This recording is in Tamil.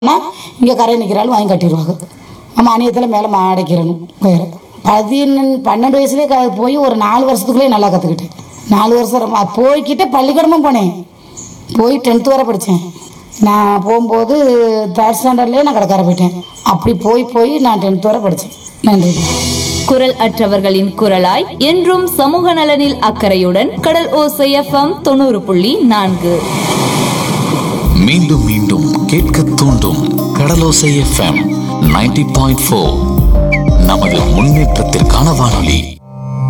இங்கே கரை நிற்கிறாலும் வாங்கி கட்டிடுவாங்க நம்ம அநியத்தில் மேலே மாடைக்கிறணும் வேறு பதினெண்டு பன்னெண்டு வயசுலேயே க போய் ஒரு நாலு வருஷத்துக்குள்ளேயே நல்லா கற்றுக்கிட்டேன் நாலு வருஷம் ரொம்ப போய்க்கிட்டு பள்ளிக்கூடமும் போனேன் போய் டென்த்து வரை படித்தேன் நான் போகும்போது தேர்ட் ஸ்டாண்டர்ட்லேயே நான் கடைக்கார போயிட்டேன் அப்படி போய் போய் நான் டென்த்து வரை படித்தேன் நன்றி குரல் அற்றவர்களின் குரலாய் என்றும் சமூக நலனில் அக்கறையுடன் கடல் ஓசை எஃப்எம் தொண்ணூறு புள்ளி நான்கு மீண்டும் மீண்டும் கேட்க தூண்டும் கடலோசை எஃப்எம் நைன்டி பாயிண்ட் ஃபோர் நமது முன்னேற்றத்திற்கான வானொலி